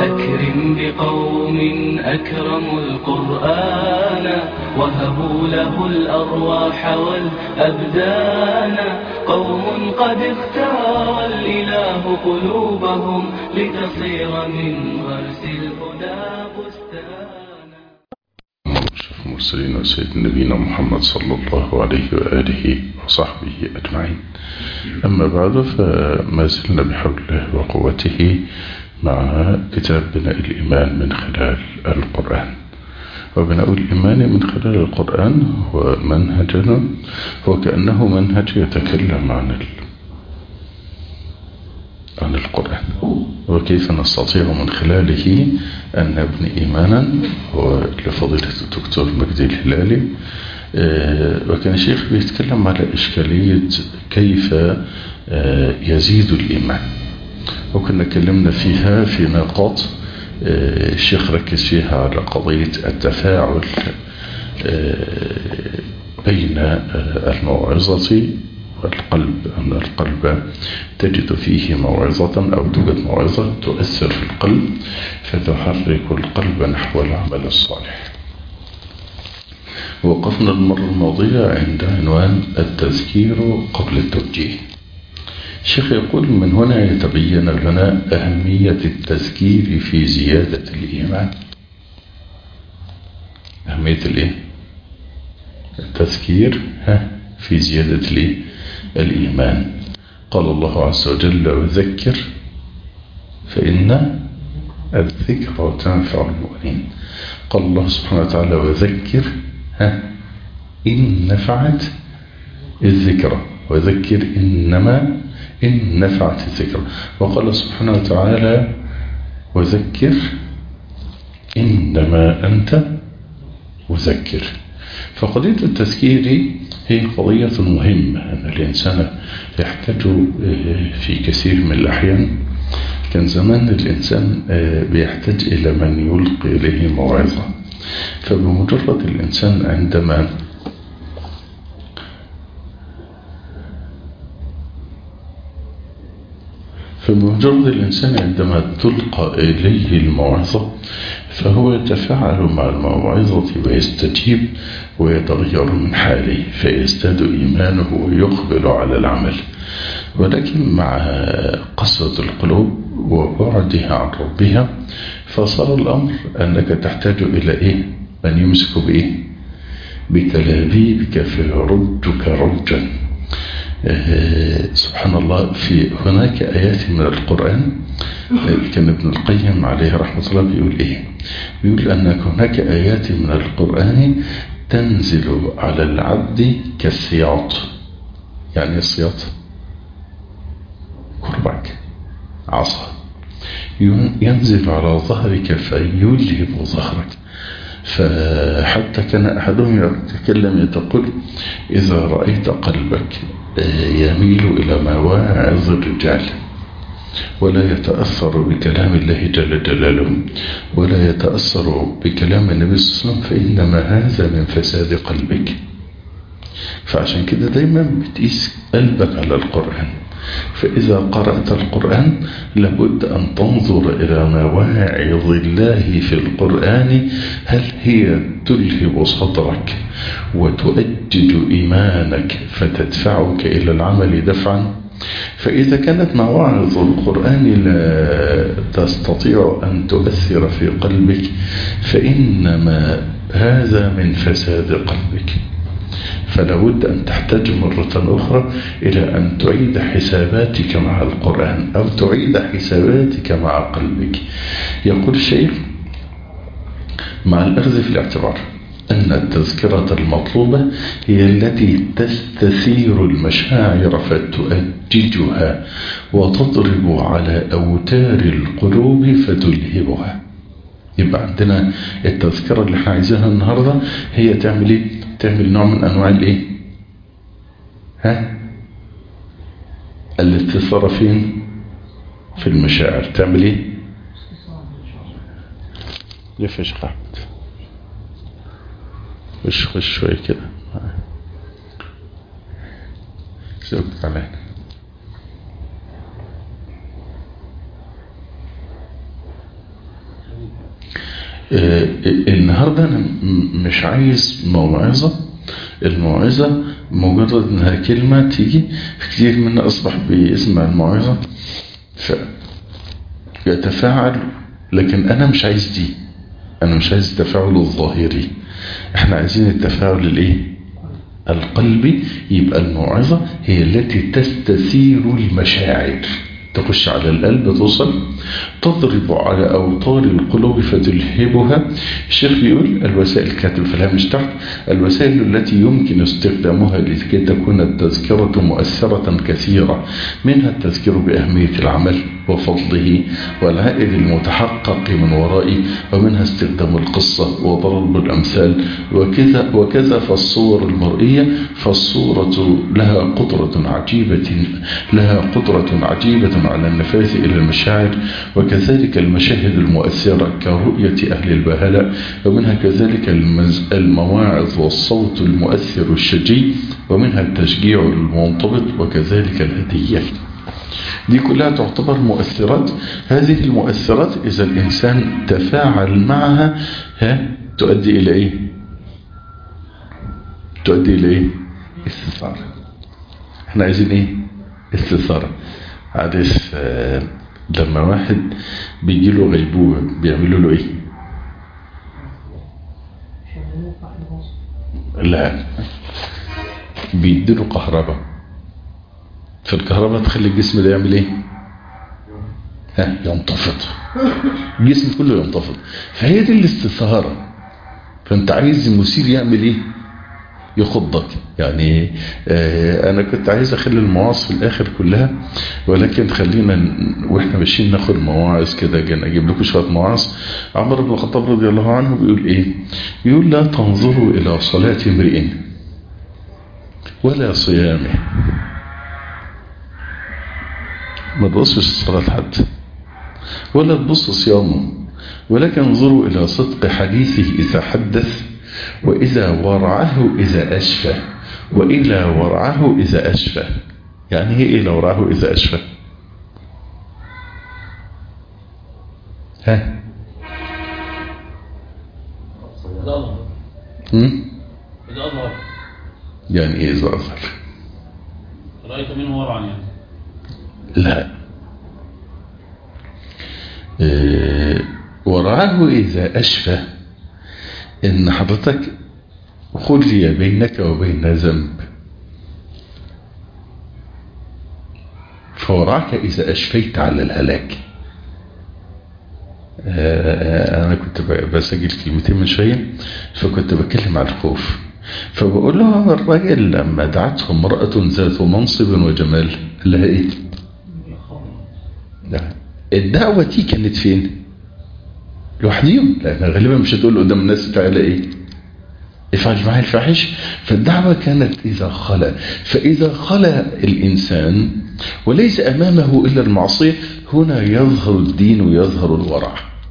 أكرم بقوم أكرموا القرآن وهبوا له الأرواح والأبدان قوم قد اختار الإله قلوبهم لتصير من غرس الهدى بستانا أشرف المرسلين وسيد نبينا محمد صلى الله عليه وآله وصحبه أجمعين أما بعد فما زلنا بحول الله وقوته مع كتاب بناء الإيمان من خلال القرآن وبناء الإيمان من خلال القرآن هو منهجنا هو كأنه منهج يتكلم عن ال... عن القرآن وكيف نستطيع من خلاله أن نبني إيمانا ولفضيلة الدكتور مجدي الهلالي وكان الشيخ بيتكلم على إشكالية كيف يزيد الإيمان وكنا كلمنا فيها في نقاط الشيخ ركز فيها على قضية التفاعل بين الموعظة والقلب أن القلب تجد فيه موعظة أو توجد موعظة تؤثر في القلب فتحرك القلب نحو العمل الصالح وقفنا المرة الماضية عند عنوان التذكير قبل التوجيه الشيخ يقول من هنا يتبين لنا أهمية التذكير في زيادة الإيمان أهمية الإيه؟ التذكير ها في زيادة الإيه؟ الإيمان قال الله عز وجل وذكر فإن الذكر تنفع المؤمنين قال الله سبحانه وتعالى وذكر ها إن نفعت الذكرى وذكر إنما إن نفعت الذكرى وقال سبحانه وتعالى وذكر إنما أنت مذكر فقضية التذكير هي قضية مهمة أن الإنسان يحتاج في كثير من الأحيان كان زمان الإنسان بيحتاج إلى من يلقي إليه موعظة فبمجرد الإنسان عندما فبمجرد الإنسان عندما تلقى إليه الموعظة فهو يتفاعل مع الموعظة ويستجيب ويتغير من حاله فيزداد إيمانه ويقبل على العمل ولكن مع قسوة القلوب وبعدها عن ربها فصار الأمر أنك تحتاج إلى إيه من يمسك بإيه بتلابيبك فيردك رجا سبحان الله في هناك آيات من القرآن كان ابن القيم عليه رحمة الله بيقول إيه بيقول أن هناك آيات من القرآن تنزل على العبد كالسياط يعني السياط كربك عصا ينزل على ظهرك فيلهب ظهرك فحتى كان أحدهم يتكلم يتقول إذا رأيت قلبك يميل إلى مواعظ الرجال ولا يتأثر بكلام الله جل جلاله ولا يتأثر بكلام النبي صلى الله عليه وسلم فإنما هذا من فساد قلبك فعشان كده دايما بتقيس قلبك على القرآن فإذا قرأت القرآن لابد أن تنظر إلى مواعظ الله في القرآن هل هي تلهب صدرك وتؤجج إيمانك فتدفعك إلى العمل دفعا فإذا كانت مواعظ القرآن لا تستطيع أن تؤثر في قلبك فإنما هذا من فساد قلبك فلا بد أن تحتاج مرة أخرى إلى أن تعيد حساباتك مع القرآن أو تعيد حساباتك مع قلبك يقول الشيخ مع الأخذ في الاعتبار أن التذكرة المطلوبة هي التي تستثير المشاعر فتؤججها وتضرب على أوتار القلوب فتلهبها يبقى عندنا التذكرة اللي احنا عايزينها النهاردة هي تعمل ايه تعمل نوع من انواع الايه ها الاستثارة فين في المشاعر تعمل ايه لف يا شيخ احمد خش خش شوية كده زوجك علينا آه، النهاردة أنا م- مش عايز موعظة الموعظة مجرد انها كلمة تيجي كتير منا اصبح بيسمع الموعظة فيتفاعل لكن انا مش عايز دي انا مش عايز التفاعل الظاهري احنا عايزين التفاعل الايه القلبي يبقى الموعظة هي التي تستثير المشاعر تخش على القلب توصل تضرب على أوتار القلوب فتلهبها الشيخ بيقول الوسائل كاتب في الهامش تحت الوسائل التي يمكن استخدامها لكي تكون التذكرة مؤثرة كثيرة منها التذكير بأهمية العمل وفضله والعائد المتحقق من ورائه ومنها استخدام القصة وضرب الأمثال وكذا وكذا فالصور المرئية فالصورة لها قدرة عجيبة لها قدرة عجيبة على النفاذ إلى المشاعر وكذلك المشاهد المؤثرة كرؤية أهل البهلاء ومنها كذلك المز- المواعظ والصوت المؤثر الشجي ومنها التشجيع المنضبط وكذلك الهدية دي كلها تعتبر مؤثرات هذه المؤثرات إذا الإنسان تفاعل معها ها تؤدي إلى إيه تؤدي إلى إيه استثارة احنا عايزين إيه استثارة عارف آه، لما واحد بيجي له غيبوبة بيعملوا له إيه لا بيديله كهرباء فالكهرباء تخلي الجسم ده يعمل ايه ها ينتفض الجسم كله ينتفض فهي دي الاستثارة فانت عايز المثير يعمل ايه يخضك يعني آه انا كنت عايز اخلي المواعظ في الاخر كلها ولكن خلينا ن- واحنا ماشيين ناخد مواعظ كده جن اجيب لكم شويه مواعظ عمر بن الخطاب رضي الله عنه بيقول ايه بيقول لا تنظروا الى صلاه امرئ ولا صيامه ما تبصش صلاة حد ولا تبص صيامه ولكن انظروا إلى صدق حديثه إذا حدث وإذا ورعه إذا أشفى وإلى ورعه إذا أشفى يعني إيه إلى ورعه إذا أشفى ها إذا أظهر هم؟ إذا أظهر يعني إيه إذا أظهر رأيت منه ورعا يعني لا إيه، ورعاه إذا أشفى إن حضرتك خلي بينك وبين ذنب فورعك إذا أشفيت على الهلاك آه، أنا كنت ب- بسجل كلمتين من شوية فكنت بتكلم على الخوف فبقول له الراجل لما دعته امرأة ذات منصب وجمال قال لها إيه؟ لا. الدعوة دي كانت فين لوحديهم لأن غالبا مش هتقول قدام الناس تعالى ايه افعل معي الفاحش فالدعوة كانت إذا خلا فإذا خلا الإنسان وليس أمامه إلا المعصية هنا يظهر الدين ويظهر الورع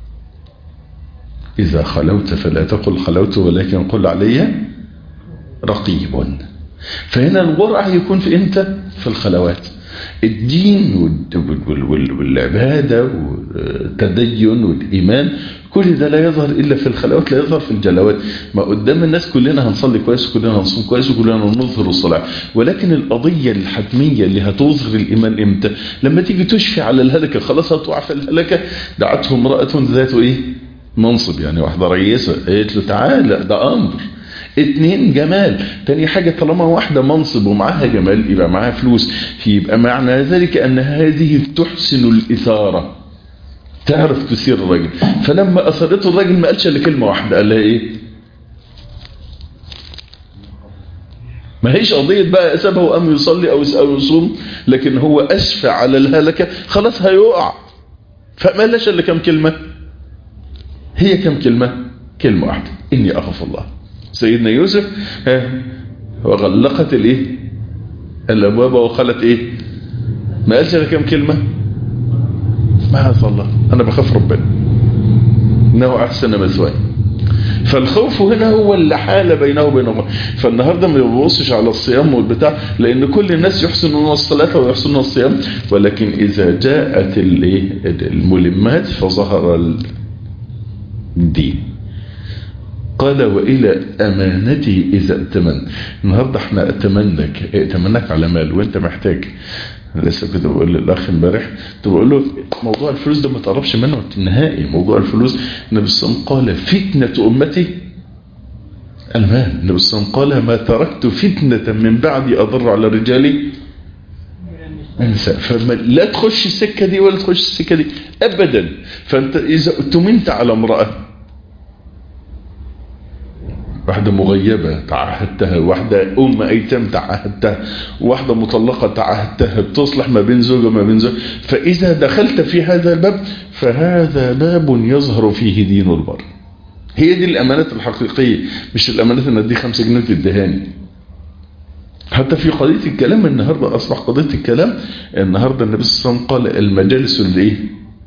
إذا خلوت فلا تقل خلوت ولكن قل علي رقيب فهنا الورع يكون في انت في الخلوات الدين وال- وال- وال- والعبادة والتدين والإيمان كل ده لا يظهر إلا في الخلوات لا يظهر في الجلوات ما قدام الناس كلنا هنصلي كويس وكلنا هنصوم كويس وكلنا نظهر الصلاة ولكن القضية الحتمية اللي هتظهر الإيمان إمتى لما تيجي تشفي على الهلكة خلاص هتقع في الهلكة دعته امرأة ذات إيه منصب يعني واحدة رئيسة قالت له تعالى ده أمر اتنين جمال تاني حاجة طالما واحدة منصب ومعاها جمال يبقى معاها فلوس يبقى معنى ذلك أن هذه تحسن الإثارة تعرف تثير الراجل فلما أثرته الراجل ما قالش إلا كلمة واحدة قال لها إيه ما هيش قضية بقى سابه وقام يصلي أو أو يصوم لكن هو أشفى على الهلكة خلاص هيقع فما قالش إلا كم كلمة هي كم كلمة كلمة واحدة إني أخاف الله سيدنا يوسف ها وغلقت الايه الابواب وخلت ايه ما قالش لها كم كلمه معاذ الله انا بخاف ربنا انه احسن مثواي فالخوف هنا هو اللي حال بينه وبين الله فالنهارده ما بيبصش على الصيام والبتاع لان كل الناس يحسنون الصلاه ويحسنون الصيام ولكن اذا جاءت الايه الملمات فظهر الدين قال وإلى أمانتي إذا ائتمن النهاردة احنا ائتمنك ائتمنك على مال وانت محتاج لسه كنت بقول للأخ امبارح كنت بقول له موضوع الفلوس ده ما تقربش منه نهائي موضوع الفلوس النبي صلى الله عليه وسلم قال فتنة أمتي المال النبي صلى الله عليه وسلم قال ما تركت فتنة من بعدي أضر على الرجال النساء فلا تخش السكة دي ولا تخش السكة دي أبدا فأنت إذا اؤتمنت على امرأة واحدة مغيبة تعهدتها واحدة أم أيتام تعهدتها واحدة مطلقة تعهدتها بتصلح ما بين زوج وما بين زوج فإذا دخلت في هذا الباب فهذا باب يظهر فيه دين البر هي دي الأمانات الحقيقية مش الأمانات أن دي خمسة جنيه تدهاني حتى في قضية الكلام النهاردة أصبح قضية الكلام النهاردة النبي صلى الله عليه وسلم قال المجالس الإيه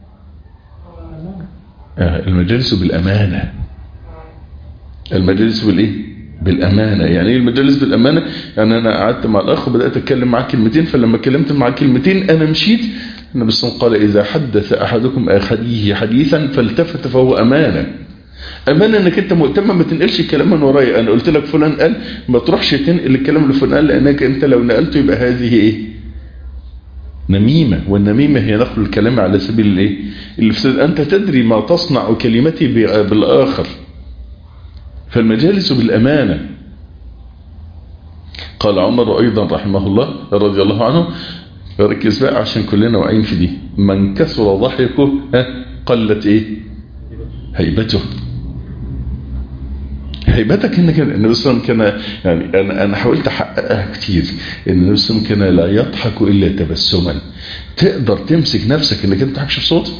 آه المجالس بالأمانة المجالس بالايه بالامانه يعني ايه المجالس بالامانه يعني انا قعدت مع الاخ وبدات اتكلم معاه كلمتين فلما اتكلمت معاه كلمتين انا مشيت النبي صلى الله عليه وسلم قال اذا حدث احدكم اخيه حديثا فالتفت فهو امانه امانه انك انت مؤتمن ما تنقلش الكلام من ورايا انا قلت لك فلان قال ما تروحش تنقل الكلام اللي فلان قال لانك انت لو نقلته يبقى هذه ايه نميمة والنميمة هي نقل الكلام على سبيل الايه الافساد انت تدري ما تصنع كلمتي بالاخر فالمجالس بالأمانة قال عمر أيضا رحمه الله رضي الله عنه ركز بقى عشان كلنا واعيين في دي من كثر ضحكه قلت ايه هيبته هيبتك انك النبي صلى الله عليه وسلم كان يعني انا انا حاولت احققها كتير ان النبي صلى الله عليه وسلم كان لا يضحك الا تبسما تقدر تمسك نفسك انك انت تضحكش بصوت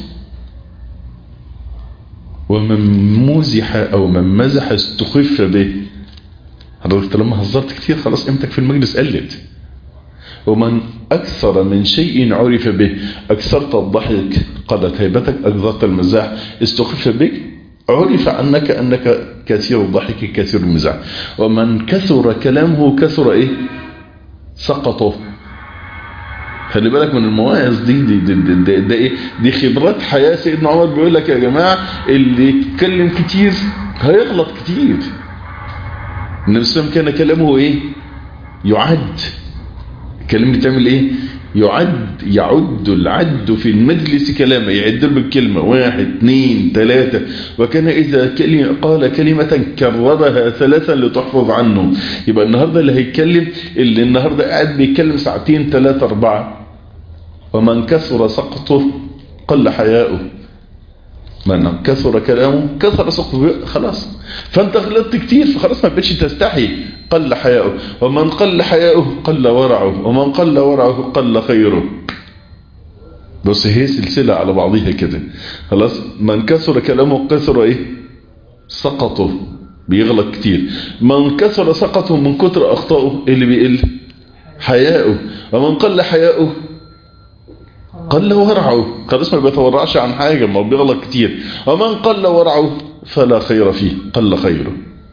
ومن مزح او من مزح استخف به حضرتك لما هزرت كتير خلاص قيمتك في المجلس قلت ومن أكثر من شيء عرف به أكثرت الضحك قلت هيبتك أكثرت المزاح استخف بك عرف عنك أنك كثير الضحك كثير المزاح ومن كثر كلامه كثر إيه سقطه خلي بالك من المواعظ دي دي, دي, دي, دي, دي, ايه دي خبرات حياة سيدنا عمر بيقول لك يا جماعة اللي يتكلم كتير هيغلط كتير النبي صلى الله عليه وسلم كان كلامه ايه يعد الكلام بتعمل ايه يعد يعد العد في المجلس كلامه يعد بالكلمة واحد اثنين ثلاثة وكان إذا كلمة قال كلمة كررها ثلاثا لتحفظ عنه يبقى النهاردة اللي هيتكلم اللي النهاردة قاعد بيتكلم ساعتين ثلاثة أربعة ومن كثر سقطه قل حياؤه من كثر كلامه كثر سقطه خلاص فانت غلطت كتير فخلاص ما بقتش تستحي قل حياؤه ومن قل حياؤه قل ورعه ومن قل ورعه قل خيره بص هي سلسلة على بعضها كده خلاص من كثر كلامه كثر ايه سقطه بيغلط كتير من كثر سقطه من كتر اخطائه اللي بيقل حياؤه ومن قل حياؤه قل ورعه خلاص ما بيتورعش عن حاجة ما بيغلط كتير ومن قل ورعه فلا خير فيه قل خيره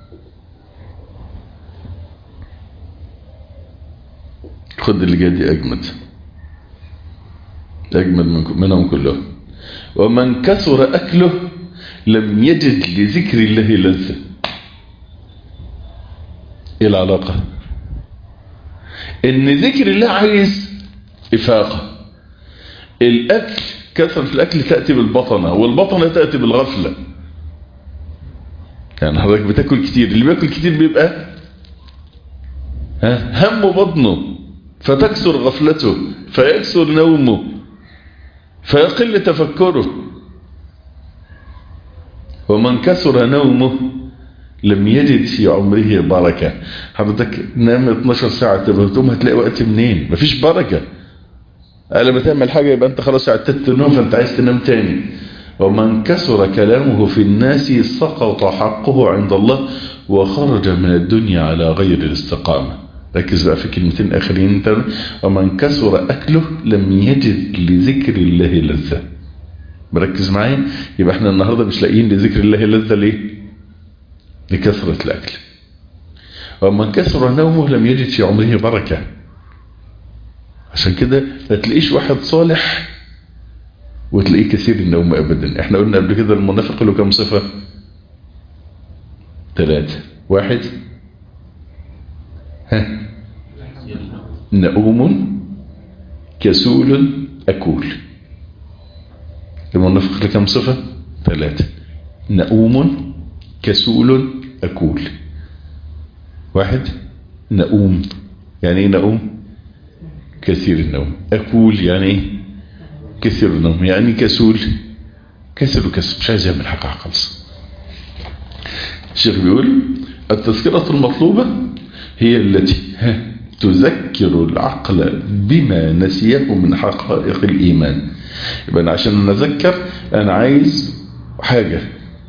خد اللي جاي دي أجمد أجمد منهم كلهم ومن كثر أكله لم يجد لذكر الله لذة ايه العلاقة ان ذكر الله عايز افاقه الأكل كثرة الأكل تأتي بالبطنة والبطنة تأتي بالغفلة يعني حضرتك بتاكل كتير اللي بياكل كتير بيبقى هم بطنه فتكسر غفلته فيكسر نومه فيقل تفكره ومن كسر نومه لم يجد في عمره بركة حضرتك نام 12 ساعة تبهتم هتلاقي وقت منين مفيش بركة لما تعمل حاجة يبقى انت خلاص اعتدت النوم فانت عايز تنام تاني ومن كسر كلامه في الناس سقط حقه عند الله وخرج من الدنيا على غير الاستقامة ركز بقى في كلمتين اخرين انت ومن كسر اكله لم يجد لذكر الله لذة مركز معايا يبقى احنا النهاردة مش لاقيين لذكر الله لذة ليه لكثرة الاكل ومن كسر نومه لم يجد في عمره بركة عشان كده ما تلاقيش واحد صالح وتلاقيه كثير النوم ابدا احنا قلنا قبل كده المنافق له كم صفة ثلاثة واحد ها نؤوم كسول أكول المنافق لكم صفة ثلاثة نؤوم كسول أكول واحد نؤوم يعني ايه نؤوم كثير النوم أكول يعني ايه كثير النوم يعني كسول كسل وكسل مش عايز يعمل حاجة خالص الشيخ بيقول التذكرة المطلوبة هي التي تذكر العقل بما نسيه من حقائق الإيمان يبقى أنا عشان نذكر أنا عايز حاجة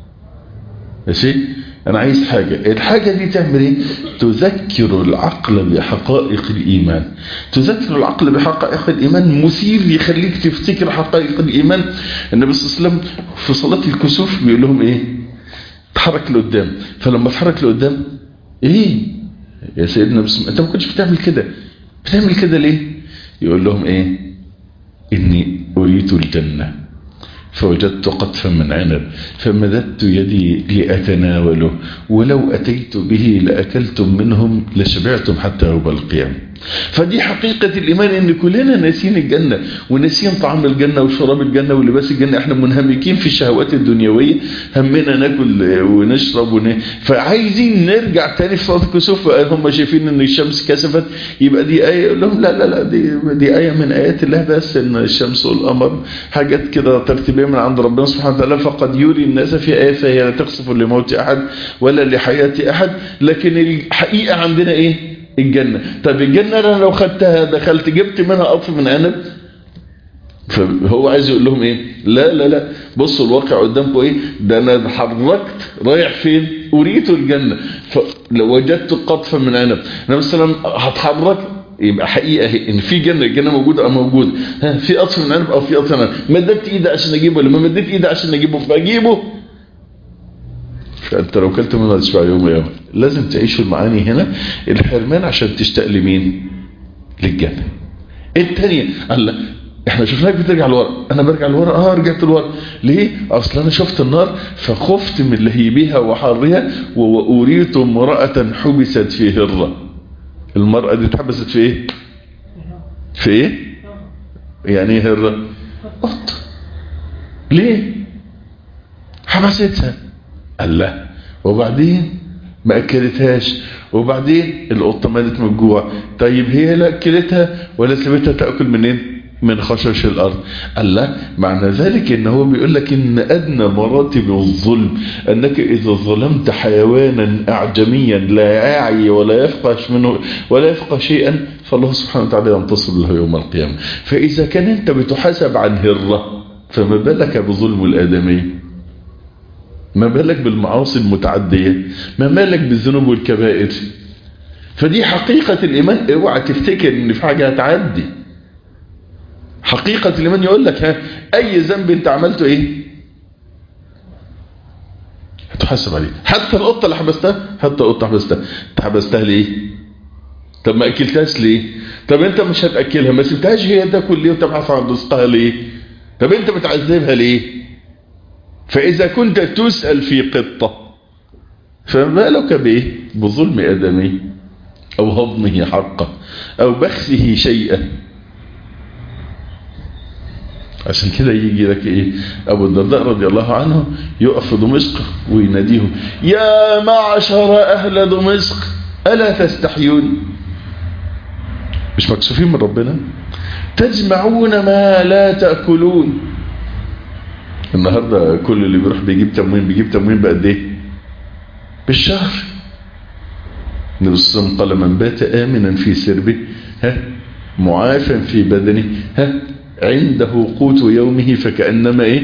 ماشي أنا عايز حاجة الحاجة دي تعمل إيه تذكر العقل بحقائق الإيمان تذكر العقل بحقائق الإيمان مثير يخليك تفتكر حقائق الإيمان النبي صلى الله عليه وسلم في صلاة الكسوف بيقول لهم إيه تحرك لقدام فلما تحرك لقدام إيه يا سيدنا بسم أنت ما كنتش بتعمل كده بتعمل كده ليه يقول لهم إيه إني أريد الجنة فوجدت قطفا من عنب فمددت يدي لأتناوله ولو أتيت به لأكلتم منهم لشبعتم حتى يوم القيامة فدي حقيقة الإيمان إن كلنا ناسين الجنة وناسين طعام الجنة وشراب الجنة ولباس الجنة احنا منهمكين في الشهوات الدنيوية همنا ناكل ونشرب ون... فعايزين نرجع تاني في صلاة الكسوف هم شايفين إن الشمس كسفت يبقى دي آية يقول لهم لا لا لا دي, دي آية من آيات الله بس إن الشمس والقمر حاجات كده ترتيبية من عند ربنا سبحانه وتعالى فقد يري الناس في آية فهي لا تقصف لموت أحد ولا لحياة أحد لكن الحقيقة عندنا إيه الجنة طب الجنة أنا لو خدتها دخلت جبت منها قطف من عنب فهو عايز يقول لهم ايه لا لا لا بصوا الواقع قدامكم ايه ده انا اتحركت رايح فين اريد الجنة فلو وجدت قطفا من عنب انا مثلا هتحرك يبقى حقيقة ان في جنة الجنة موجودة او موجودة ها في قطف من عنب او في قطف من عنب مددت ايدي عشان اجيبه لما مددت ايدي عشان اجيبه فاجيبه فانت لو كلت منها تشبع يوم يوم لازم تعيشوا المعاني هنا الحرمان عشان تشتاق لمين للجنة التانية الله احنا شفناك بترجع لورا انا برجع لورا اه رجعت لورا ليه اصل انا شفت النار فخفت من لهيبها وحرها واريت امرأة حبست في هرة المرأة دي اتحبست في ايه في ايه يعني ايه هرة قط ليه حبستها قال لا وبعدين ما اكلتهاش وبعدين القطه ماتت من الجوع طيب هي لا اكلتها ولا سابتها تاكل منين من خشش الارض قال لا معنى ذلك ان هو بيقول لك ان ادنى مراتب الظلم انك اذا ظلمت حيوانا اعجميا لا يعي ولا يفقه منه ولا يفقه شيئا فالله سبحانه وتعالى ينتصر له يوم القيامه فاذا كان انت بتحاسب عن هره فما بالك بظلم الادمي ما بالك بالمعاصي المتعدية ما بالك بالذنوب والكبائر فدي حقيقة الإيمان اوعى تفتكر ان في حاجة هتعدي حقيقة الإيمان يقول لك ها أي ذنب أنت عملته إيه هتحاسب عليه حتى القطة اللي حبستها حتى القطة حبستها أنت حبستها ليه طب ما أكلتهاش ليه طب أنت مش هتأكلها ما سبتهاش هي تاكل ليه وتبحث عن رزقها ليه طب أنت بتعذبها ليه فإذا كنت تسأل في قطة فما لك بإيه بظلم أدمي أو هضمه حقه أو بخسه شيئا عشان كده يجي لك ايه ابو الدرداء رضي الله عنه يقف في دمشق ويناديهم يا معشر اهل دمشق الا تستحيون مش مكسوفين من ربنا تجمعون ما لا تاكلون النهارده كل اللي بيروح بيجيب تموين بيجيب تموين بقد ايه بالشهر النبي صلى الله عليه وسلم قال من بات امنا في سربه ها معافا في بدنه ها عنده قوت يومه فكأنما ايه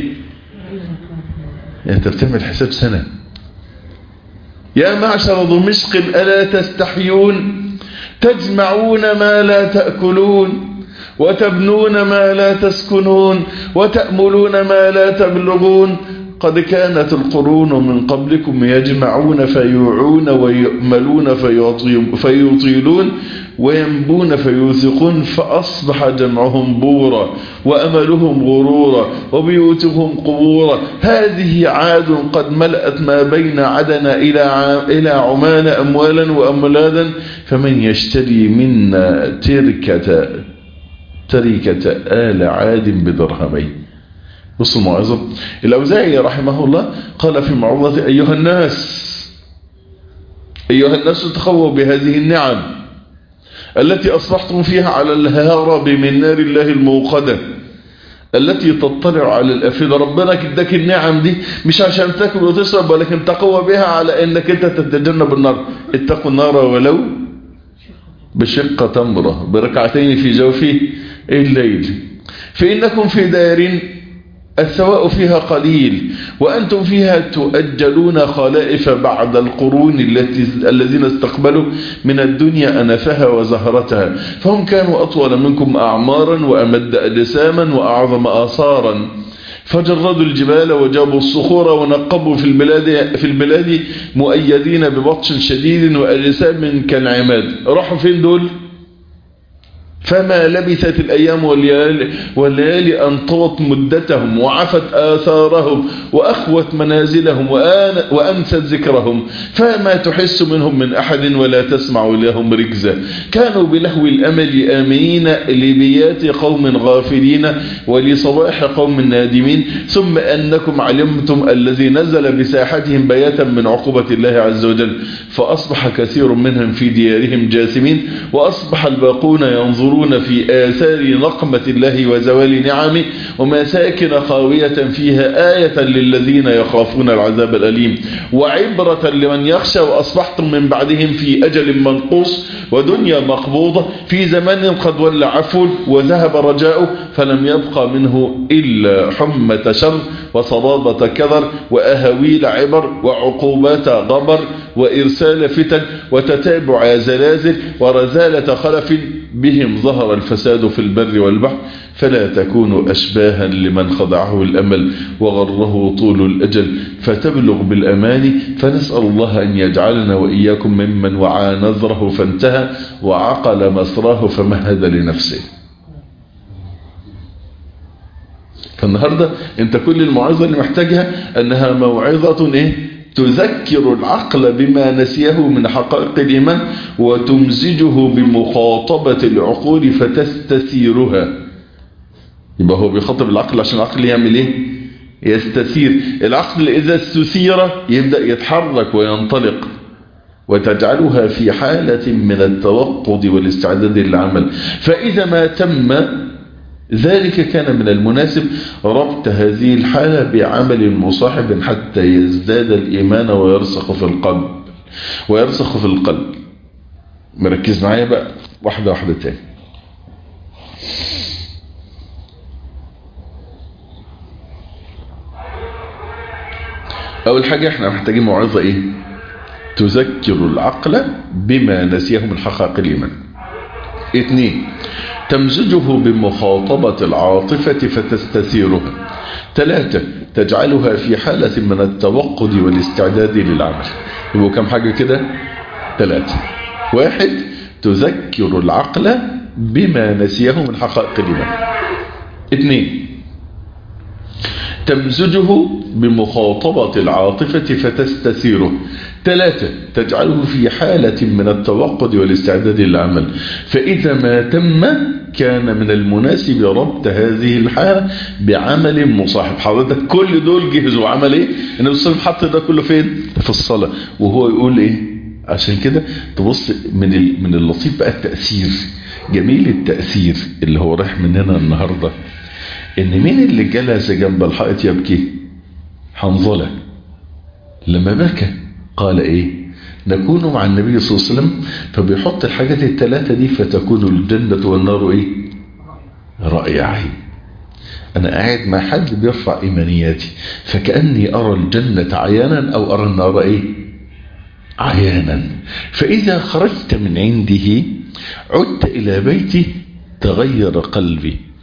انت بتعمل حساب سنة يا معشر دمشق ألا تستحيون تجمعون ما لا تأكلون وتبنون ما لا تسكنون وتأملون ما لا تبلغون قد كانت القرون من قبلكم يجمعون فيوعون ويؤملون فيطيل- فيطيلون وينبون فيوثقون فأصبح جمعهم بورا وأملهم غرورا وبيوتهم قبورا هذه عاد قد ملأت ما بين عدن إلى ع- إلى عمان أموالا وأملادا فمن يشتري منا تركة تركة آل عاد بدرهمين بص الموعظة الأوزاعي رحمه الله قال في موعظة أيها الناس أيها الناس تخووا بهذه النعم التي أصبحتم فيها على الهارب من نار الله الموقدة التي تطلع على الأفئدة ربنا اداك النعم دي مش عشان تاكل وتشرب ولكن تقوى بها على انك انت تتجنب النار اتقوا النار ولو بشق تمرة بركعتين في جوف الليل فإنكم في دار الثواء فيها قليل وأنتم فيها تؤجلون خلائف بعد القرون التي الذين استقبلوا من الدنيا أنفها وزهرتها فهم كانوا أطول منكم أعمارا وأمد أجساما وأعظم آثارا فجردوا الجبال وجابوا الصخور ونقبوا في البلاد في البلاد مؤيدين ببطش شديد وأجسام كالعماد راحوا فين دول؟ فما لبثت الأيام والليالي, والليالي أن طوت مدتهم وعفت آثارهم وأخوت منازلهم وآن وأنست ذكرهم فما تحس منهم من أحد ولا تسمع لهم ركزا كانوا بلهو الأمل آمنين لبيات قوم غافلين ولصباح قوم نادمين ثم أنكم علمتم الذي نزل بساحتهم بياتا من عقوبة الله عز وجل فأصبح كثير منهم في ديارهم جاثمين وأصبح الباقون ينظرون في آثار نقمة الله وزوال نعمه ومساكن خاوية فيها آية للذين يخافون العذاب الأليم وعبرة لمن يخشى وأصبحتم من بعدهم في أجل منقوص ودنيا مقبوضة في زمان قد ولى عفو وذهب رجاؤه فلم يبقى منه إلا حمة شر وصبابة كذر وأهويل عبر وعقوبات غبر وإرسال فتن وتتابع زلازل ورزالة خلف بهم ظهر الفساد في البر والبحر فلا تكونوا أشباها لمن خضعه الأمل وغره طول الأجل فتبلغ بالأمان فنسأل الله أن يجعلنا وإياكم ممن وعى نذره فانتهى وعقل مسراه فمهد لنفسه فالنهاردة انت كل الموعظة اللي محتاجها انها موعظة ايه تذكر العقل بما نسيه من حقائق الإيمان وتمزجه بمخاطبة العقول فتستثيرها يبقى هو بيخاطب العقل عشان العقل يعمل ايه يستثير العقل إذا استثير يبدأ يتحرك وينطلق وتجعلها في حالة من التوقد والاستعداد للعمل فإذا ما تم ذلك كان من المناسب ربط هذه الحالة بعمل مصاحب حتى يزداد الإيمان ويرسخ في القلب ويرسخ في القلب مركز معايا بقى واحدة واحدة تاني أول حاجة احنا محتاجين موعظة ايه تذكر العقل بما نسيه من حقائق الإيمان اثنين تمزجه بمخاطبة العاطفة فتستثيرها ثلاثة تجعلها في حالة من التوقد والاستعداد للعمل يبقوا كم حاجة كده ثلاثة واحد تذكر العقل بما نسيه من حقائق الإيمان اثنين تمزجه بمخاطبة العاطفة فتستثيره ثلاثة تجعله في حالة من التوقد والاستعداد للعمل فإذا ما تم كان من المناسب ربط هذه الحالة بعمل مصاحب حضرتك كل دول جهزوا عمل ايه النبي صلى الله عليه وسلم حط ده كله فين في الصلاة وهو يقول ايه عشان كده تبص من من اللطيف بقى التأثير جميل التأثير اللي هو رايح مننا النهاردة ان مين اللي جلس جنب الحائط يبكي حنظلة لما بكى قال ايه نكون مع النبي صلى الله عليه وسلم فبيحط الحاجات الثلاثة دي فتكون الجنة والنار ايه رأي عين انا قاعد مع حد بيرفع ايمانياتي فكأني ارى الجنة عيانا او ارى النار ايه عيانا فاذا خرجت من عنده عدت الى بيتي تغير قلبي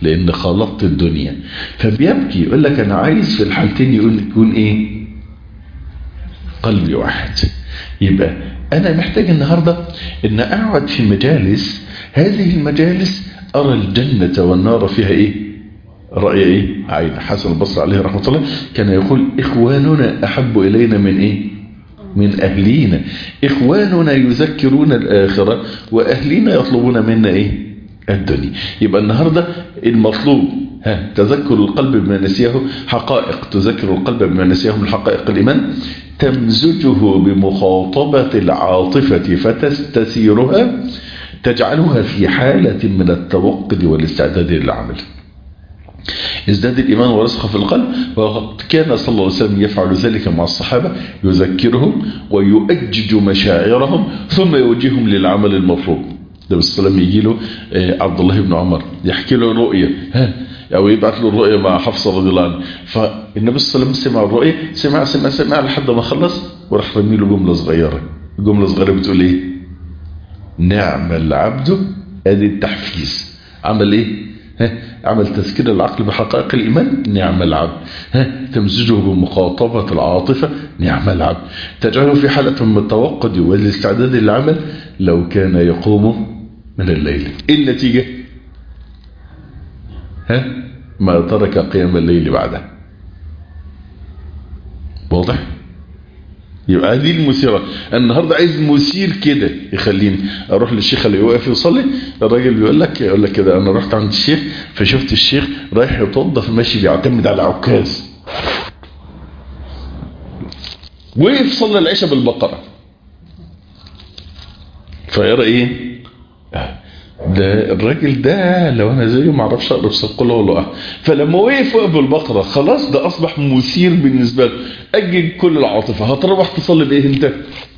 لان خلطت الدنيا فبيبكي يقول لك انا عايز في الحالتين يقول يكون ايه قلبي واحد يبقى انا محتاج النهاردة ان اقعد في مجالس هذه المجالس ارى الجنة والنار فيها ايه رأي ايه عين حسن البصري عليه رحمة الله كان يقول اخواننا احب الينا من ايه من اهلينا اخواننا يذكرون الاخرة واهلينا يطلبون منا ايه الدنيا يبقى النهاردة المطلوب ها تذكر القلب بما نسيه حقائق تذكر القلب بما نسيه من حقائق الإيمان تمزجه بمخاطبة العاطفة فتستثيرها تجعلها في حالة من التوقد والاستعداد للعمل ازداد الإيمان ورسخ في القلب وقد كان صلى الله عليه وسلم يفعل ذلك مع الصحابة يذكرهم ويؤجج مشاعرهم ثم يوجههم للعمل المطلوب النبي صلى الله عليه وسلم يجي له عبد الله بن عمر يحكي له رؤية ها او يبعث له الرؤية مع حفصة رضي الله عنها فالنبي صلى الله عليه وسلم سمع الرؤية سمع سمع سمع لحد ما خلص وراح رمي له جملة صغيرة جملة صغيرة بتقول ايه نعم العبد ادي التحفيز عمل ايه ها عمل تذكير العقل بحقائق الإيمان نعم العبد ها تمزجه بمخاطبة العاطفة نعم العبد تجعله في حالة من التوقد والاستعداد للعمل لو كان يقوم من الليل ايه النتيجة ها ما ترك قيام الليل بعده واضح يبقى هذه المثيرة النهاردة عايز مثير كده يخليني اروح للشيخ اللي واقف يصلي الراجل بيقول لك يقول لك كده انا رحت عند الشيخ فشفت الشيخ رايح يتوضى ماشي بيعتمد على عكاز وقف صلى العشاء بالبقرة فيرى ايه ده الراجل ده لو انا زيه ما اعرفش اقرا قل هو الله فلما وقف وقف بالبقره خلاص ده اصبح مثير بالنسبه له اجل كل العاطفه هتروح تصلي بايه انت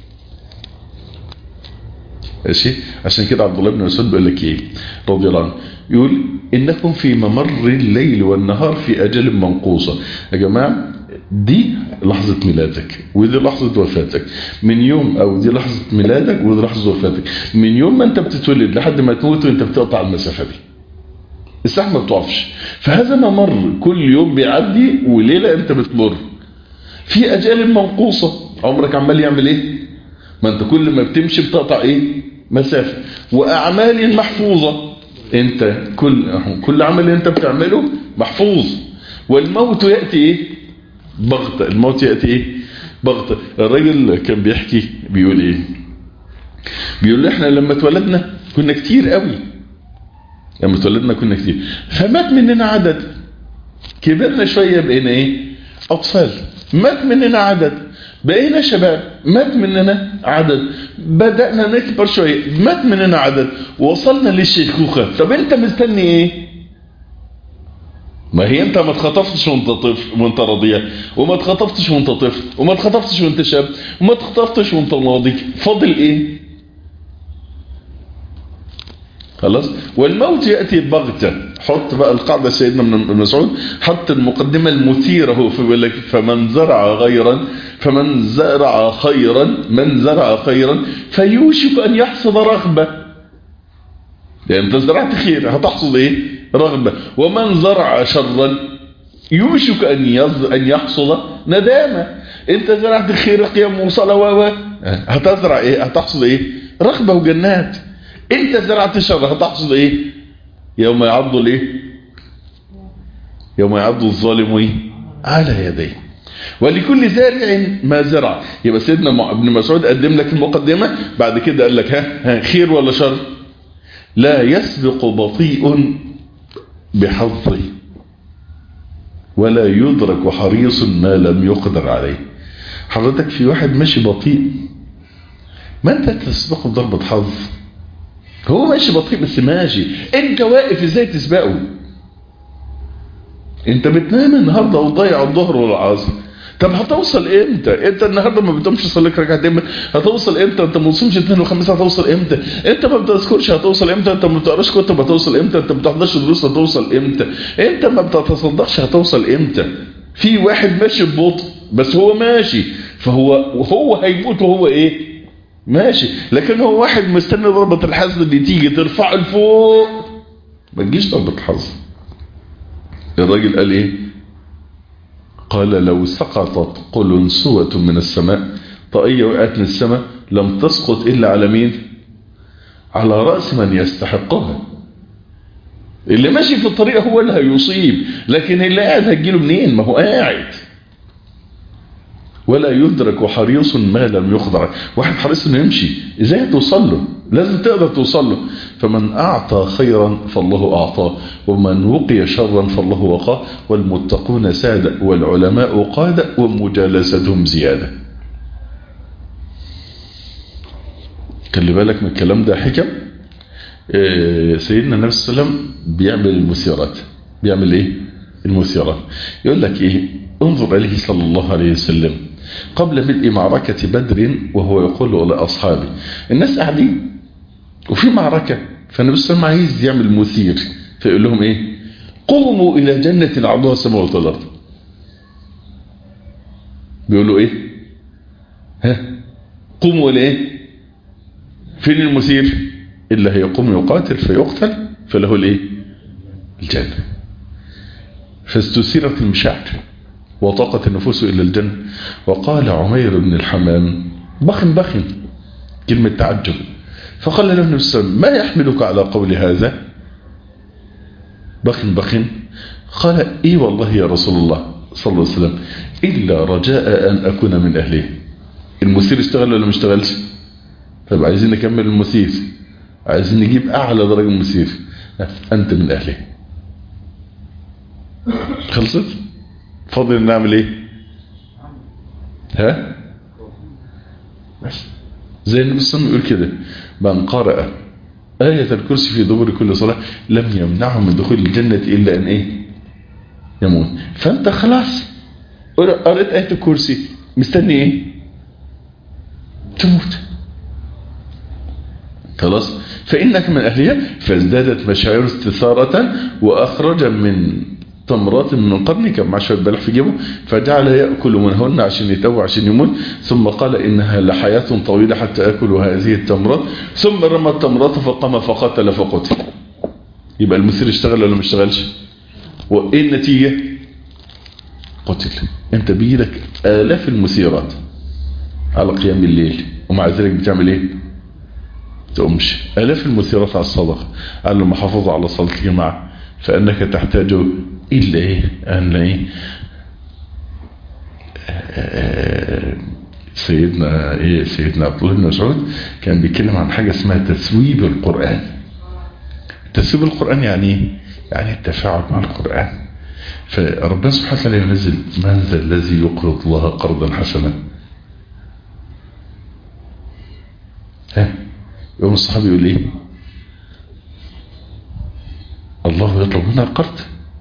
ماشي عشان كده عبد الله بن مسعود بيقول لك ايه رضي الله عنه يقول انكم في ممر الليل والنهار في اجل منقوصه يا جماعه دي لحظة ميلادك ودي لحظة وفاتك من يوم او دي لحظة ميلادك ودي لحظة وفاتك من يوم ما انت بتتولد لحد ما تموت وانت بتقطع المسافة دي الساعة ما بتقفش فهذا ممر كل يوم بيعدي وليلة انت بتمر في اجال منقوصة عمرك عمال يعمل ايه ما انت كل ما بتمشي بتقطع ايه مسافة واعمال محفوظة انت كل كل عمل انت بتعمله محفوظ والموت يأتي ايه بغتة الموت يأتي ايه بغتة الراجل كان بيحكي بيقول ايه بيقول لي احنا لما اتولدنا كنا كتير قوي لما اتولدنا كنا كتير فمات مننا عدد كبرنا شوية بقينا ايه اطفال مات مننا عدد بقينا شباب مات مننا عدد بدأنا نكبر شوية مات مننا عدد وصلنا للشيخوخة طب انت مستني ايه ما هي انت ما اتخطفتش وانت طفل وانت رضيع وما اتخطفتش وانت طفل وما اتخطفتش وانت شاب وما اتخطفتش وانت ناضج فاضل ايه خلاص والموت يأتي بغتة حط بقى القاعدة سيدنا من مسعود حط المقدمة المثيرة هو في لك فمن زرع غيرا فمن زرع خيرا من زرع خيرا فيوشك أن يحصد رغبة يعني انت زرعت خير هتحصد ايه رغبة ومن زرع شرا يوشك أن, يز... أن يحصد ندامة انت زرعت خير قيام وصلاة و هتزرع ايه هتحصد ايه رغبة وجنات انت زرعت شر هتحصد ايه يوم يعض الايه يوم يعض الظالم ايه على يديه ولكل زارع ما زرع يبقى سيدنا ابن مسعود قدم لك المقدمة بعد كده قال لك ها, ها خير ولا شر لا يسبق بطيء بحظه ولا يدرك حريص ما لم يقدر عليه حضرتك في واحد ماشي بطيء ما انت تسبقه بضربة حظ هو ماشي بطيء بس ماشي انت واقف ازاي تسبقه انت بتنام النهارده وتضيع الظهر والعصر طب هتوصل امتى انت النهارده ما بتقومش تصلي لك ركعتين هتوصل امتى انت ما بتصومش اثنين وخميس هتوصل امتى انت ما بتذكرش هتوصل امتى انت ما بتقراش كتب هتوصل امتى انت ما بتحضرش دروس هتوصل امتى انت ما بتتصدقش هتوصل امتى في واحد ماشي ببطء بس هو ماشي فهو وهو هيموت وهو ايه ماشي لكن هو واحد مستني ضربة الحظ اللي تيجي ترفعه لفوق ما تجيش ضربة حظ الراجل قال ايه قال لو سقطت قلنسوة من السماء طاقية وقعت من السماء لم تسقط إلا على مين على رأس من يستحقها اللي ماشي في الطريق هو اللي هيصيب لكن اللي قاعد هتجيله منين ما هو قاعد ولا يدرك حريص ما لم يخضع واحد حريص انه يمشي ازاي توصل له لازم تقدر توصل له فمن اعطى خيرا فالله اعطاه ومن وقي شرا فالله وقاه والمتقون سادة والعلماء قادة ومجالستهم زيادة خلي بالك من الكلام ده حكم إيه سيدنا النبي صلى الله عليه وسلم بيعمل المثيرات بيعمل ايه المثيرات يقول لك ايه انظر اليه صلى الله عليه وسلم قبل بدء معركة بدر وهو يقول لأصحابه الناس قاعدين وفي معركة فالنبي صلى الله عليه وسلم عايز يعمل مثير فيقول لهم ايه قوموا الى جنة عرضها السماوات والارض بيقولوا ايه ها قوموا الى ايه فين المثير اللي هيقوم يقاتل فيقتل فله الايه الجنة فاستثيرت المشاعر وطاقت النفوس إلى الجنة وقال عمير بن الحمام بخن بخن كلمة تعجب فقال له النبي صلى الله عليه وسلم ما يحملك على قول هذا بخن بخن قال اي والله يا رسول الله صلى الله عليه وسلم إلا رجاء أن أكون من أهله المثير اشتغل ولا ما اشتغلش طيب عايزين نكمل المثير عايزين نجيب أعلى درجة مثير أنت من أهله خلصت فاضل نعمل ايه ها بس زي النبي صلى الله عليه وسلم يقول كده من قرأ آية الكرسي في دبر كل صلاة لم يمنعه من دخول الجنة إلا أن إيه يموت فأنت خلاص قرأت آية الكرسي مستني إيه تموت خلاص فإنك من أهلها فازدادت مشاعر استثارة وأخرج من تمرات من قرن كان مع شوية بلح في جيبه فجعل يأكل منهن عشان يتوى عشان يموت ثم قال إنها لحياة طويلة حتى أكل هذه التمرات ثم رمى التمرات فقام فقتل فقتل يبقى المثير اشتغل ولا ما اشتغلش وإيه النتيجة قتل انت بيجيلك آلاف المثيرات على قيام الليل ومع ذلك بتعمل ايه تقومش آلاف المثيرات على الصدقة على المحافظة على صلاة الجماعة فأنك تحتاج إلا إيه أن إيه سيدنا إيه سيدنا عبد الله بن مسعود كان بيتكلم عن حاجة اسمها تثويب القرآن تثويب القرآن يعني إيه؟ يعني التفاعل مع القرآن فربنا سبحانه وتعالى ينزل من ذا الذي يقرض الله قرضا حسنا ها يوم الصحابي يقول ايه الله يطلب منا القرض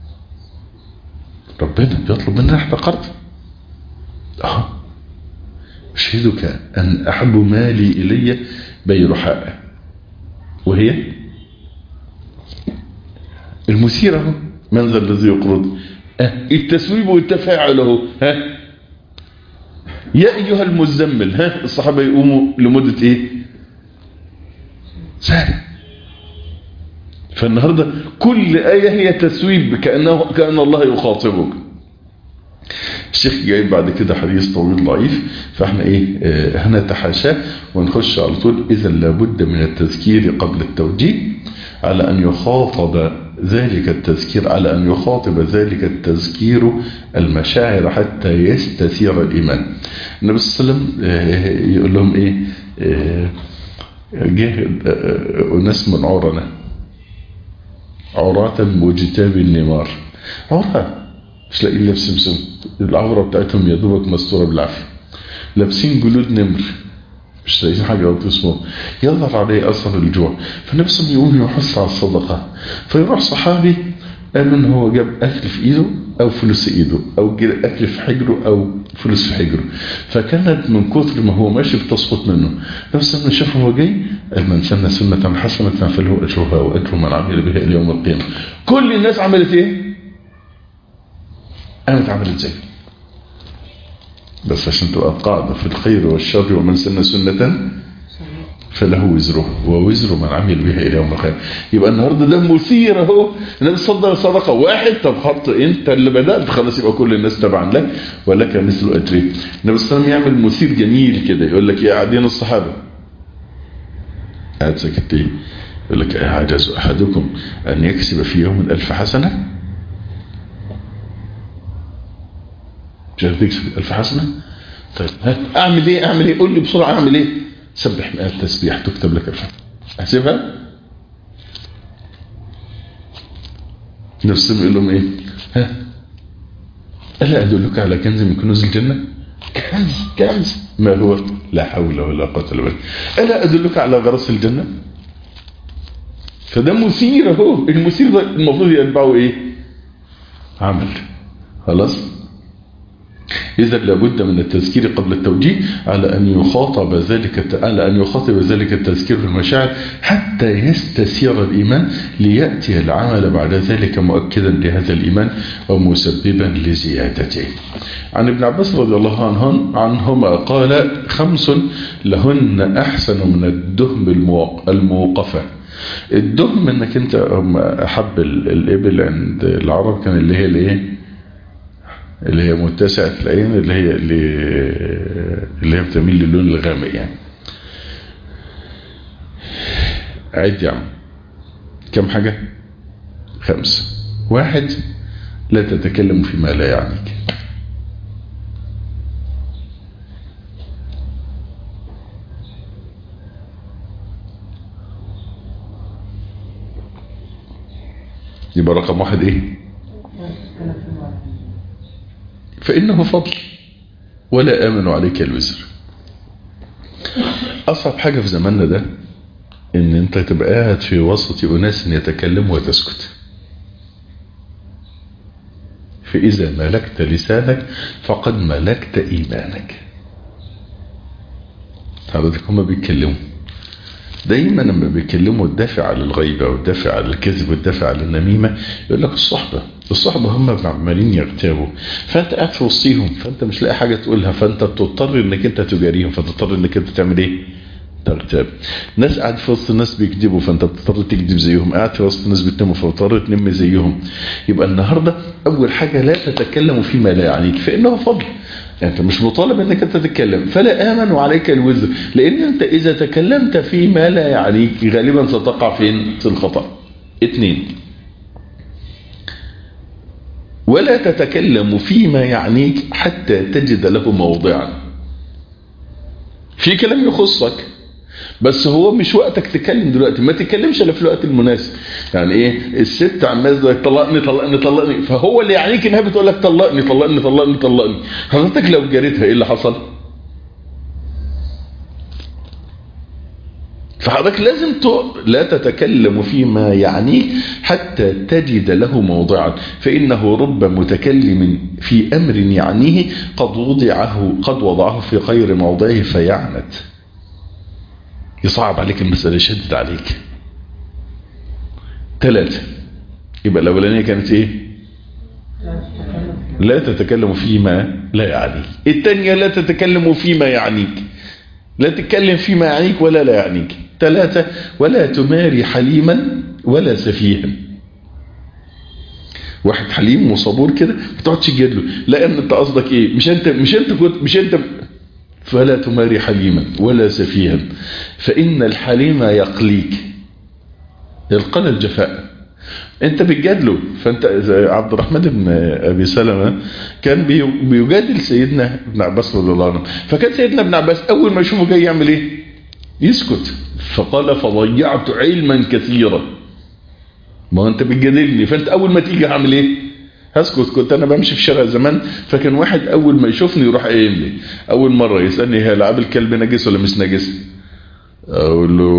ربنا بيطلب منا احنا قرض اه اشهدك ان احب مالي الي بيرحاء وهي المثيرة من ذا الذي يقرض اه التسويب والتفاعل اهو ها يا ايها المزمل ها الصحابة يقوموا لمدة ايه ساعة فالنهاردة كل آية هي تسويب كأنه كأن الله يخاطبك الشيخ جايب بعد كده حديث طويل ضعيف فاحنا ايه اه هنتحاشاه ونخش على طول اذا لابد من التذكير قبل التوجيه على ان يخاطب ذلك التذكير على ان يخاطب ذلك التذكير المشاعر حتى يستثير الايمان النبي صلى الله عليه وسلم اه يقول لهم ايه اه جه ناس من عرنا عراة مجتاب النمار عراة مش لاقيين لبس مسلم العورة بتاعتهم يا دوبك مستورة بالعافية لابسين جلود نمر مش لاقيين حاجة أو اسمه يظهر عليه أثر الجوع فالنبي صلى الله عليه وسلم يقوم يحث على الصدقة فيروح صحابي قال ان هو جاب أكل في إيده أو فلوس في إيده أو أكل في حجره أو فلوس في حجره فكانت من كثر ما هو ماشي بتسقط منه نفس ما شافه هو جاي قال من سن سنة حسنة فله أجرها وأجر من عمل بها إلى يوم القيامة كل الناس عملت إيه؟ قامت عملت زي بس عشان تبقى قاعدة في الخير والشر ومن سن سنة فله وزره ووزر من عمل بها الى يوم القيامه يبقى النهارده ده مثير اهو النبي صدق صدقه واحد طب خط انت اللي بدات خلاص يبقى كل الناس تبعا لك ولك مثل اجرين النبي صلى الله عليه وسلم يعمل مثير جميل كده يقول لك يا قاعدين الصحابه قاعد ساكت ليه يقول لك اعجز احدكم ان يكسب في يوم الف حسنه مش هتكسب الف حسنه طيب ها اعمل ايه اعمل ايه قول لي بسرعه اعمل ايه سبح 100 تسبيح تكتب لك الف احسبها نفسهم يقول لهم ايه ها الا ادلك على كنز من كنوز الجنه كنز كنز ما هو لا حول ولا قوه الا بالله الا ادلك على غرس الجنه فده مثير اهو المثير ده المفروض يتبعه ايه عمل خلاص إذا لابد من التذكير قبل التوجيه على أن يخاطب ذلك على أن يخاطب ذلك التذكير في المشاعر حتى يستسير الإيمان ليأتي العمل بعد ذلك مؤكدا لهذا الإيمان ومسببا لزيادته عن ابن عباس رضي الله عنهن عنهما قال خمس لهن أحسن من الدهم الموقفة الدهم انك انت احب الابل عند العرب كان اللي هي الايه اللي هي متسعة العين اللي هي اللي, اللي هي بتميل للون الغامق يعني عد يا عم كم حاجة خمسة واحد لا تتكلم فيما لا يعنيك يبقى رقم واحد ايه فإنه فضل ولا آمن عليك الوزر أصعب حاجة في زماننا ده إن أنت تبقى قاعد في وسط أناس يتكلموا وتسكت فإذا ملكت لسانك فقد ملكت إيمانك حضرتك هما بيتكلموا دايما لما بيتكلموا الدافع على الغيبة والدافع على الكذب والدافع على النميمة يقول لك الصحبة الصحبة هم عمالين يغتابوا فانت قاعد في وسطيهم فانت مش لاقي حاجة تقولها فانت بتضطر انك انت تجاريهم فتضطر انك انت تعمل ايه تغتاب ناس قاعد في وسط الناس بيكذبوا فانت بتضطر تكذب زيهم قاعد في وسط الناس بتنموا فبتضطر تنم زيهم يبقى النهاردة اول حاجة لا تتكلم فيما لا يعنيك فانه فضل انت مش مطالب انك انت تتكلم فلا امن عليك الوزر لان انت اذا تكلمت فيما لا يعنيك غالبا ستقع فين في الخطأ اثنين ولا تتكلم فيما يعنيك حتى تجد له موضعا في كلام يخصك بس هو مش وقتك تتكلم دلوقتي ما تتكلمش الا في الوقت المناسب يعني ايه الست عماله طلقني طلقني طلقني فهو اللي يعنيك انها بتقول لك طلقني طلقني طلقني طلقني حضرتك لو جريتها ايه اللي حصل فحضرتك لازم ت... لا تتكلم فيما يعنيك حتى تجد له موضعا فإنه رب متكلم في أمر يعنيه قد وضعه قد وضعه في غير موضعه فيعنت يصعب عليك المسألة يشدد عليك ثلاثة يبقى الأولانية كانت إيه لا تتكلم فيما لا يعنيك الثانية لا تتكلم فيما يعنيك لا تتكلم فيما يعنيك ولا لا يعنيك ثلاثة ولا تماري حليما ولا سفيها واحد حليم وصبور كده ما تقعدش تجد له لا ان انت قصدك ايه مش انت مش انت كنت مش انت فلا تماري حليما ولا سفيها فان الحليم يقليك يلقنا الجفاء انت بتجادله فانت عبد الرحمن بن ابي سلمة كان بيجادل سيدنا ابن عباس رضي الله عنه فكان سيدنا ابن عباس اول ما يشوفه جاي يعمل ايه يسكت فقال فضيعت علما كثيرا ما انت بتجادلني فانت اول ما تيجي هعمل ايه هسكت كنت انا بمشي في الشارع زمان فكان واحد اول ما يشوفني يروح قايم لي اول مره يسالني هي لعاب الكلب نجس ولا مش نجس اقول له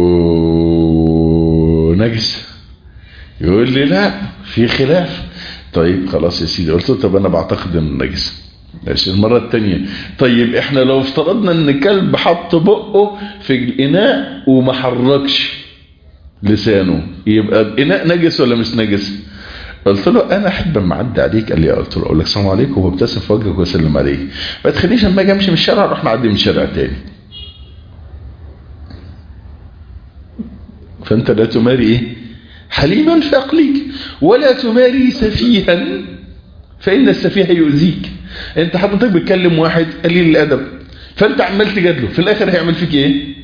نجس يقول لي لا في خلاف طيب خلاص يا سيدي قلت له طب انا بعتقد انه نجس ماشي المره الثانيه طيب احنا لو افترضنا ان كلب حط بقه في الاناء وما حركش لسانه يبقى الاناء نجس ولا مش نجس قلت له انا احب اما اعدي عليك قال لي قلت له اقول لك السلام عليكم وابتسم في وجهك واسلم عليك ما تخليش اما اجي امشي من الشارع اروح معدي من الشارع تاني فأنت لا تماري إيه حليما فأقليك ولا تماري سفيها فإن السفيه يؤذيك أنت حضرتك بتكلم واحد قليل الأدب فأنت عمال تجادله في الآخر هيعمل فيك إيه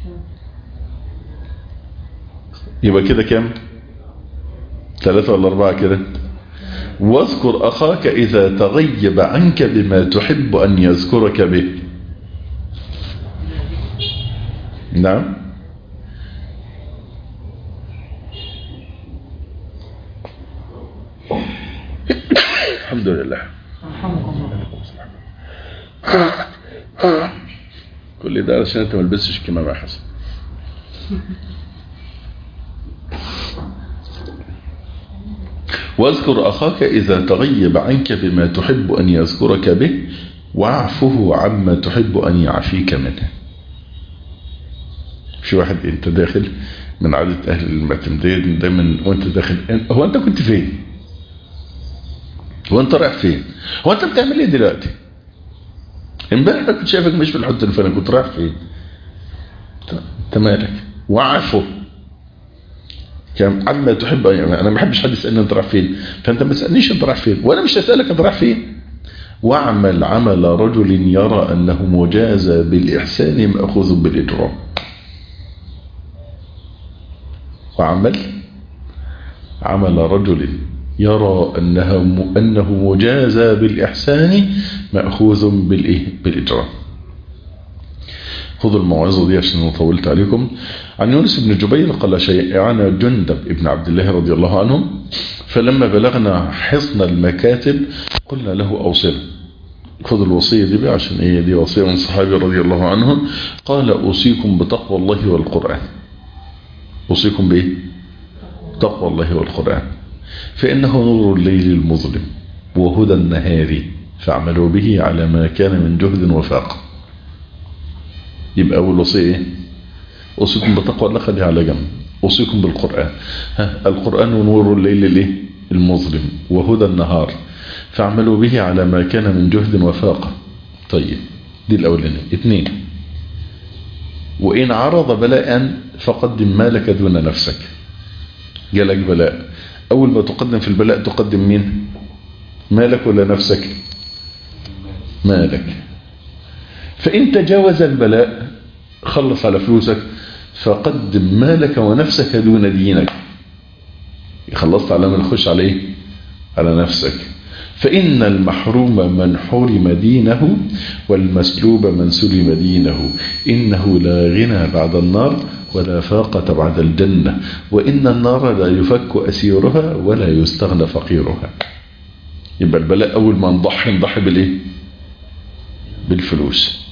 يبقى كده كام ثلاثة ولا أربعة كده واذكر أخاك إذا تغيب عنك بما تحب أن يذكرك به نعم الحمد لله كل ده علشان انت ما لبستش كمامة يا حسن واذكر أخاك إذا تغيب عنك بما تحب أن يذكرك به واعفه عما تحب أن يعفيك منه في واحد انت داخل من عادة أهل المعتمدين دايما وانت داخل هو انت كنت فين هو انت رايح فين هو انت بتعمل ايه دلوقتي امبارح انا كنت شايفك مش في الحته الفلانيه كنت رايح فين انت مالك وعفو كان عما تحب يعني انا ما بحبش حد يسالني انت رايح فين فانت ما تسالنيش انت رايح فين وانا مش هسالك انت رايح فين واعمل عمل رجل يرى انه مجازى بالاحسان ماخوذ بالاجرام وعمل عمل رجل يرى أنه أنه مجازى بالإحسان مأخوذ بالإيه بالإجرام خذوا الموعظة دي عشان طولت عليكم عن يونس بن جبير قال شيعنا جندب ابن عبد الله رضي الله عنه فلما بلغنا حصن المكاتب قلنا له أوصنا خذوا الوصية دي بقى عشان ايه دي وصية من صحابي رضي الله عنهم قال أوصيكم بتقوى الله والقرآن أوصيكم بإيه تقوى الله والقرآن فإنه نور الليل المظلم وهدى النهار فاعملوا به على ما كان من جهد وفاق يبقى أول وصية إيه؟ أوصيكم بتقوى الله خليها على جنب أوصيكم بالقرآن ها القرآن نور الليل الإيه؟ المظلم وهدى النهار فاعملوا به على ما كان من جهد وفاق طيب دي الأولانية اثنين وإن عرض بلاء فقدم مالك دون نفسك جالك بلاء أول ما تقدم في البلاء تقدم مين مالك ولا نفسك مالك فإن تجاوز البلاء خلص على فلوسك فقدم مالك ونفسك دون دينك خلصت على من خش عليه على نفسك فإن المحروم من حرم دينه والمسلوب من سلم دينه إنه لا غنى بعد النار ولا فاقة بعد الجنة وإن النار لا يفك أسيرها ولا يستغنى فقيرها يبقى البلاء أول ما نضحي نضحي بالإيه بالفلوس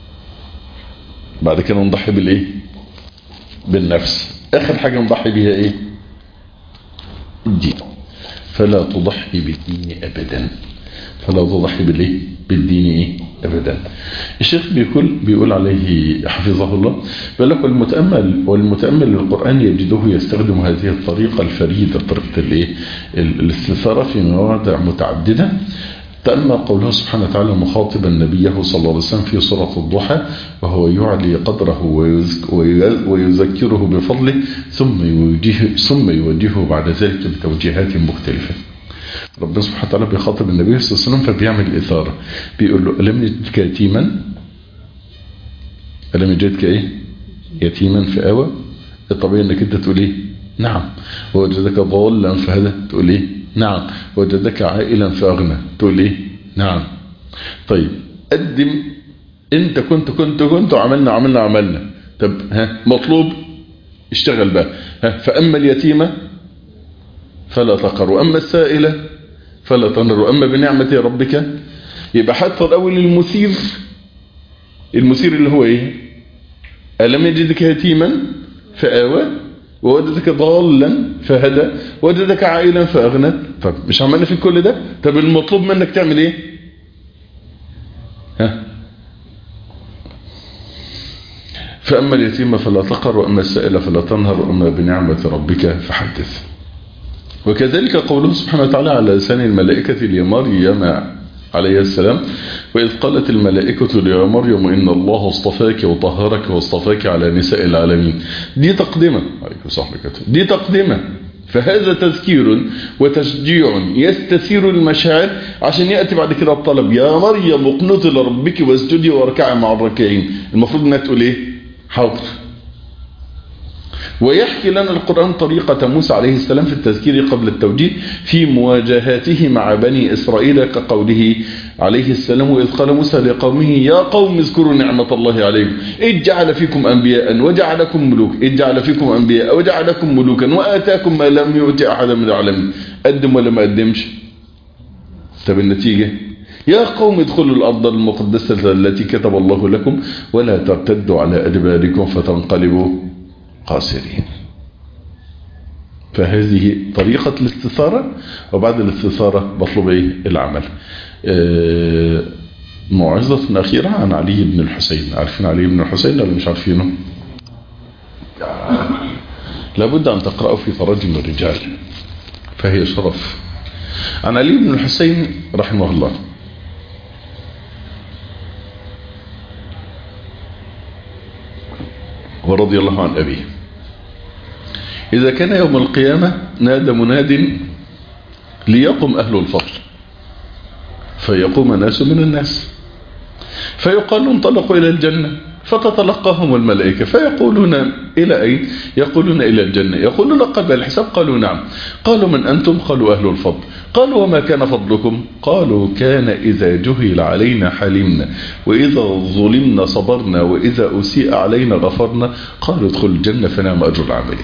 بعد كده نضحي بالإيه بالنفس آخر حاجة نضحي بيها إيه الدين فلا تضحي بالدين أبدا فلا تضحي بالإيه بالدين إيه أبدا الشيخ بيقول, بيقول عليه حفظه الله بيقول لك والمتأمل والمتأمل للقرآن يجده يستخدم هذه الطريقة الفريدة طريقة الإيه الاستثارة في مواضع متعددة تأمل قوله سبحانه وتعالى مخاطبا نبيه صلى الله عليه وسلم في سورة الضحى وهو يعلي قدره ويذكره بفضله ثم يوجهه, ثم يوجهه بعد ذلك بتوجيهات مختلفة ربنا سبحانه وتعالى بيخاطب النبي صلى الله عليه وسلم فبيعمل إثارة بيقول له ألم يجدك يتيما ألم يجدك إيه يتيما في آوى الطبيعي أنك أنت تقول إيه نعم ووجدك ضالا فهذا تقول إيه نعم وجدك عائلا فأغنى تقول إيه نعم طيب قدم انت كنت كنت كنت وعملنا عملنا عملنا طب ها مطلوب اشتغل بقى ها فأما اليتيمة فلا تقر وأما السائلة فلا تنر وأما بنعمة ربك يبقى حتى الأول المثير المثير اللي هو ايه ألم يجدك يتيما فآوى ووجدك ضالا فهدى وجدك عائلا فأغنى طب مش عملنا في كل ده طب المطلوب منك تعمل ايه ها فأما اليتيم فلا تقر وأما السائل فلا تنهر وأما بنعمة ربك فحدث وكذلك قوله سبحانه وتعالى على لسان الملائكة لمريم عليه السلام وإذ قالت الملائكة يا مريم إن الله اصطفاك وطهرك واصطفاك على نساء العالمين دي تقدمة عليكم صحبك دي تقدمة فهذا تذكير وتشجيع يستثير المشاعر عشان يأتي بعد كده الطلب يا مريم اقنطي لربك واسجدي واركعي مع الراكعين المفروض انها تقول ايه حاضر ويحكي لنا القرآن طريقة موسى عليه السلام في التذكير قبل التوجيه في مواجهاته مع بني إسرائيل كقوله عليه السلام وإذ قال موسى لقومه يا قوم اذكروا نعمة الله عليكم إذ جعل فيكم أنبياء وجعلكم ملوك إذ جعل فيكم أنبياء وجعلكم ملوكا وآتاكم ما لم يؤت أحدا من العالمين قدم ولا ما قدمش طب النتيجة يا قوم ادخلوا الأرض المقدسة التي كتب الله لكم ولا ترتدوا على أدباركم فتنقلبوا قاصرين فهذه طريقة الاستثارة وبعد الاستثارة بطلب ايه العمل آه موعظة أخيرة عن علي بن الحسين عارفين علي بن الحسين ولا مش عارفينه لابد أن تقرأوا في تراجم الرجال فهي شرف عن علي بن الحسين رحمه الله ورضي الله عن أبيه إذا كان يوم القيامة نادى مناد ليقم أهل الفضل فيقوم ناس من الناس فيقال انطلقوا إلى الجنة فتتلقاهم الملائكة فيقولون إلى أين يقولون إلى الجنة يقولون قبل الحساب قالوا نعم قالوا من أنتم قالوا أهل الفضل قالوا وما كان فضلكم قالوا كان إذا جهل علينا حلمنا وإذا ظلمنا صبرنا وإذا أسيء علينا غفرنا قالوا ادخلوا الجنة فنعم أجر العاملين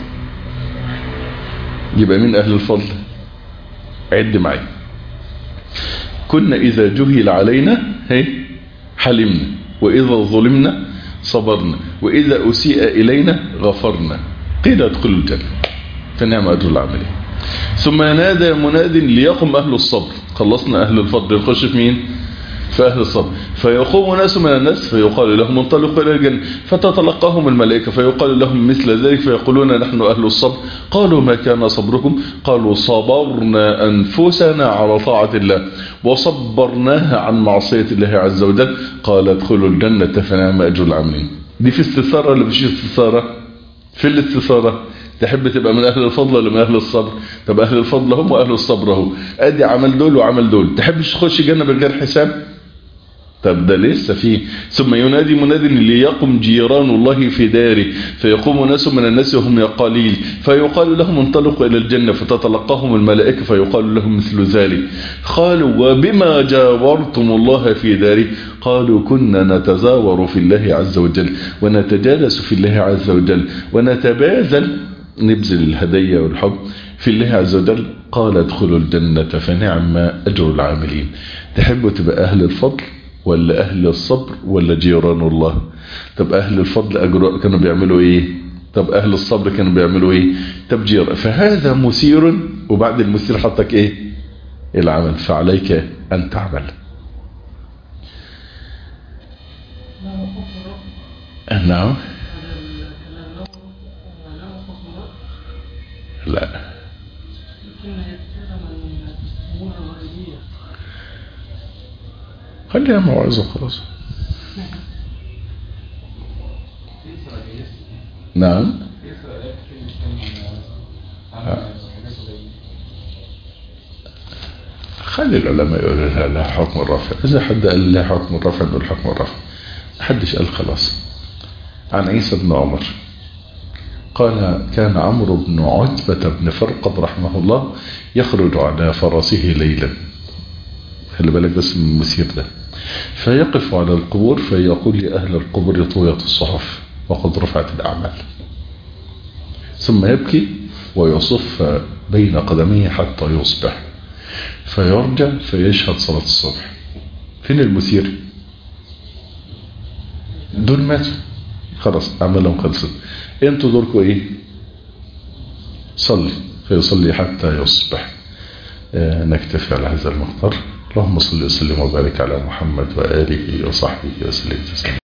يبقى من أهل الفضل عد معي كنا إذا جهل علينا هي حلمنا وإذا ظلمنا صبرنا وإذا أسيء إلينا غفرنا قيل ادخلوا الجنة فنعم أجر العاملين ثم نادى مناد ليقم أهل الصبر خلصنا أهل الفضل نخش في مين في أهل الصبر فيقوم ناس من الناس فيقال لهم انطلقوا إلى الجنة فتتلقاهم الملائكة فيقال لهم مثل ذلك فيقولون نحن أهل الصبر قالوا ما كان صبركم قالوا صبرنا أنفسنا على طاعة الله وصبرناها عن معصية الله عز وجل قال ادخلوا الجنة فنعم أجر العاملين دي في استثارة ولا مش استثارة في الاستثارة تحب تبقى من أهل الفضل ولا من أهل الصبر طب أهل الفضل هم وأهل الصبر هم أدي عمل دول وعمل دول تحبش تخش جنة بغير حساب طب ده لسه فيه ثم ينادي مناد ليقم جيران الله في داره فيقوم ناس من الناس وهم قليل فيقال لهم انطلقوا إلى الجنة فتتلقاهم الملائكة فيقال لهم مثل ذلك قالوا وبما جاورتم الله في داره قالوا كنا نتزاور في الله عز وجل ونتجالس في الله عز وجل ونتباذل نبذل الهدية والحب في الله عز وجل قال ادخلوا الجنة فنعم أجر العاملين تحبوا تبقى أهل الفضل ولا أهل الصبر ولا جيران الله طب أهل الفضل أجر كانوا بيعملوا إيه طب أهل الصبر كانوا بيعملوا إيه طب جير فهذا مثير وبعد المثير حطك إيه العمل فعليك أن تعمل نعم لا خليها موعظة خلاص نعم خلي العلماء يقولوا لها لا حكم الرفع إذا حد قال لا حكم الرفع نقول حكم الرفع محدش قال خلاص عن عيسى بن عمر قال كان عمرو بن عتبة بن فرقد رحمه الله يخرج على فرسه ليلا خلي بالك بس من المثير ده فيقف على القبور فيقول لأهل القبور طوية الصحف وقد رفعت الأعمال ثم يبكي ويصف بين قدميه حتى يصبح فيرجع فيشهد صلاة الصبح فين المثير دول ماتوا خلاص أعمالهم خلصت انتوا دوركم ايه صلي فيصلي حتى يصبح آه نكتفي على هذا المقدار اللهم صل وسلم وبارك على محمد وآله وصحبه وسلم